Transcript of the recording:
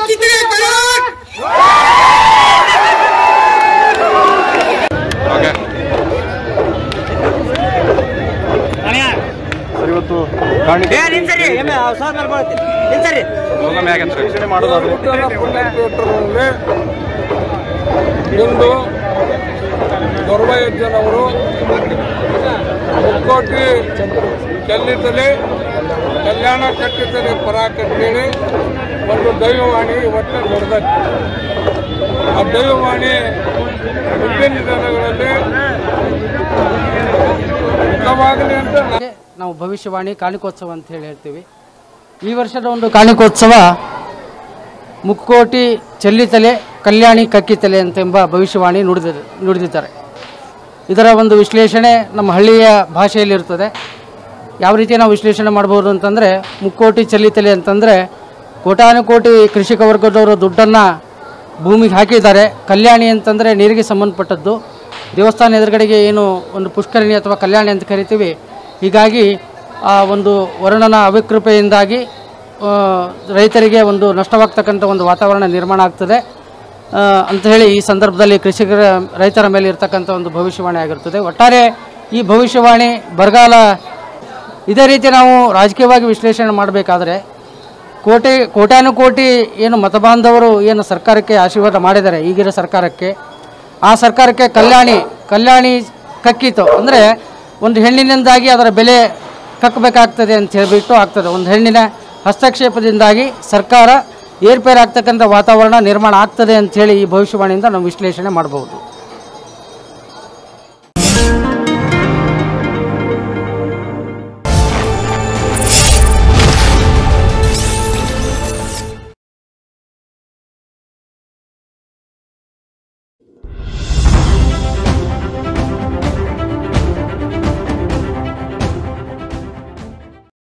ಕಕ್ಕಿದ್ರೆ ಕಲಾಟ್ okay sir ಇವತ್ತು ಕಾಣಿಕೆ ಹೋಗೋ ಮ್ಯಾಗಂತ್ರಿ ವೀಕ್ಷಣೆ ಮಾಡೋದಾದ್ರೆ ಪುಣ್ಯಕ್ಷೇತ್ರದಲ್ಲಿ ಇಂದು ದೊರಬಯಜ್ಜನವರು ಮುಕ್ಕೋಟಿ ಚೆಲ್ಲಿತಲೆ ಕಲ್ಯಾಣ ಕಟ್ಟಿತಲೆ ಪರ ಕಟ್ಟೇಳಿ ಒಂದು ದೈವವಾಣಿ ಇವತ್ತು ನಡೆದೈತೆ ಆ ದೈವವಾಣಿ ಮುಂದಿನ ದಿನಗಳಲ್ಲಿ ಮುಖವಾಗಲಿ ಅಂತ ನಾನು ನಾವು ಭವಿಷ್ಯವಾಣಿ ಕಾಣಿಕೋತ್ಸವ ಅಂತ ಹೇಳಿ ಹೇಳ್ತೀವಿ ಈ ವರ್ಷದ ಒಂದು ಕಾಣಿಕೋತ್ಸವ ಮುಕ್ಕೋಟಿ ಚೆಲ್ಲಿತಲೆ ಕಲ್ಯಾಣಿ ಕಕ್ಕಿತಲೆ ಅಂತೆಂಬ ಭವಿಷ್ಯವಾಣಿ ನುಡಿದ ನುಡಿದಿದ್ದಾರೆ ಇದರ ಒಂದು ವಿಶ್ಲೇಷಣೆ ನಮ್ಮ ಹಳ್ಳಿಯ ಭಾಷೆಯಲ್ಲಿರ್ತದೆ ಯಾವ ರೀತಿ ನಾವು ವಿಶ್ಲೇಷಣೆ ಮಾಡ್ಬೋದು ಅಂತಂದರೆ ಮುಕ್ಕೋಟಿ ಚೆಲ್ಲಿತಲೆ ಅಂತಂದರೆ ಕೋಟಾನುಕೋಟಿ ಕೃಷಿಕ ವರ್ಗದವರು ದುಡ್ಡನ್ನು ಭೂಮಿಗೆ ಹಾಕಿದ್ದಾರೆ ಕಲ್ಯಾಣಿ ಅಂತಂದರೆ ನೀರಿಗೆ ಸಂಬಂಧಪಟ್ಟದ್ದು ದೇವಸ್ಥಾನ ಎದುರುಗಡೆಗೆ ಏನು ಒಂದು ಪುಷ್ಕರಣಿ ಅಥವಾ ಕಲ್ಯಾಣಿ ಅಂತ ಕರಿತೀವಿ ಹೀಗಾಗಿ ಆ ಒಂದು ವರ್ಣನ ಅವಿಕೃಪೆಯಿಂದಾಗಿ ಆ, ರೈತರಿಗೆ ಒಂದು ನಷ್ಟವಾಗ್ತಕ್ಕಂಥ ಒಂದು ವಾತಾವರಣ ನಿರ್ಮಾಣ ಆಗ್ತದೆ ಆ, ಅಂತ ಹೇಳಿ ಈ ಸಂದರ್ಭದಲ್ಲಿ ಕೃಷಿಕರ ರೈತರ ಮೇಲೆ ಇರ್ತಕ್ಕಂಥ ಒಂದು ಭವಿಷ್ಯವಾಣಿ ಆಗಿರ್ತದೆ ಒಟ್ಟಾರೆ ಈ ಭವಿಷ್ಯವಾಣಿ ಬರಗಾಲ ಇದೇ ರೀತಿ ನಾವು ರಾಜಕೀಯವಾಗಿ ವಿಶ್ಲೇಷಣೆ ಮಾಡಬೇಕಾದ್ರೆ ಕೋಟಿ ಕೋಟ್ಯಾನುಕೋಟಿ ಏನು ಮತಬಾಂಧವರು ಏನು ಸರ್ಕಾರಕ್ಕೆ ಆಶೀರ್ವಾದ ಮಾಡಿದ್ದಾರೆ ಈಗಿರೋ ಸರ್ಕಾರಕ್ಕೆ ಆ ಸರ್ಕಾರಕ್ಕೆ ಕಲ್ಯಾಣಿ ಕಲ್ಯಾಣಿ ಕಕ್ಕಿತು ಅಂದರೆ ಒಂದು ಹೆಣ್ಣಿನಿಂದಾಗಿ ಅದರ ಬೆಲೆ ಕಕ್ಕಬೇಕಾಗ್ತದೆ ಅಂತ ಹೇಳಿಬಿಟ್ಟು ಆಗ್ತದೆ ಒಂದು ಹೆಣ್ಣಿನ ಹಸ್ತಕ್ಷೇಪದಿಂದಾಗಿ ಸರ್ಕಾರ ಏರ್ಪೇರಾಗ್ತಕ್ಕಂಥ ವಾತಾವರಣ ನಿರ್ಮಾಣ ಆಗ್ತದೆ ಅಂತ ಹೇಳಿ ಈ ಭವಿಷ್ಯವಾಣಿಯಿಂದ ನಾವು ವಿಶ್ಲೇಷಣೆ ಮಾಡಬಹುದು